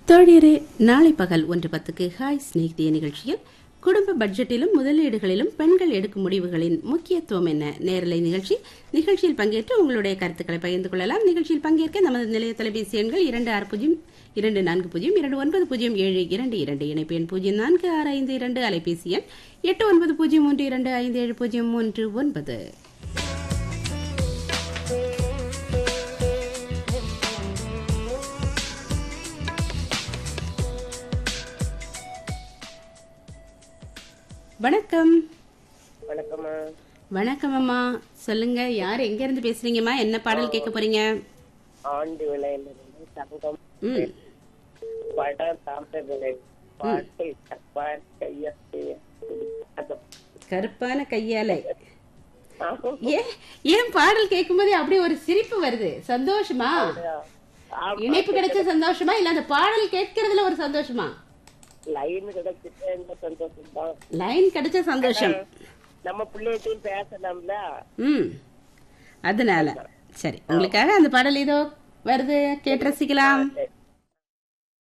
தோழியரே நாளை பகல் ஒன்று பத்துக்கு ஹாய் ஸ்நேகிதிய நிகழ்ச்சியில் குடும்ப பட்ஜெட்டிலும் முதலீடுகளிலும் பெண்கள் எடுக்கும் முடிவுகளின் முக்கியத்துவம் என்ன நேரலை நிகழ்ச்சி நிகழ்ச்சியில் பங்கேற்று உங்களுடைய கருத்துக்களை பகிர்ந்து கொள்ளலாம் நிகழ்ச்சியில் பங்கேற்க நமது நிலைய தொலைபேசி எண்கள் இரண்டு ஆறு பூஜ்ஜியம் இரண்டு நான்கு பூஜ்ஜியம் இரண்டு ஒன்பது பூஜ்ஜியம் ஏழு இரண்டு இரண்டு இணைப்பு எண் பூஜ்ஜியம் நான்கு ஆறு ஐந்து இரண்டு அலைபேசி எண் எட்டு ஒன்பது பூஜ்ஜியம் மூன்று இரண்டு ஐந்து ஏழு பூஜ்ஜியம் மூன்று ஒன்பது வணக்கம் வணக்கம்மா வணக்கம் அம்மா சொல்லுங்க யார் எங்க இருந்து பேசுறீங்கம்மா என்ன பாடல் கேட்க போறீங்க ஆண்டு விலையிலிருந்து தங்கம் ம் படம் தாமரை விலை பாட்டு தப்பான் கையா கருப்பான கையாலை ஏன் ஏன் பாடல் கேட்கும்போது அப்படியே ஒரு சிரிப்பு வருது சந்தோஷமா இணைப்பு கிடைச்ச சந்தோஷமா இல்ல அந்த பாடல் கேட்கறதுல ஒரு சந்தோஷமா லைன் கிடைச்சிட்டு இந்த சந்தோஷம் தான் லைன் கிடைச்ச சந்தோஷம் நம்ம பிள்ளைகிட்டையும் பேசலாம்ல ம் அதனால சரி உங்களுக்காக அந்த பாடல் ஏதோ வருது கேட்டு ரசிக்கலாம்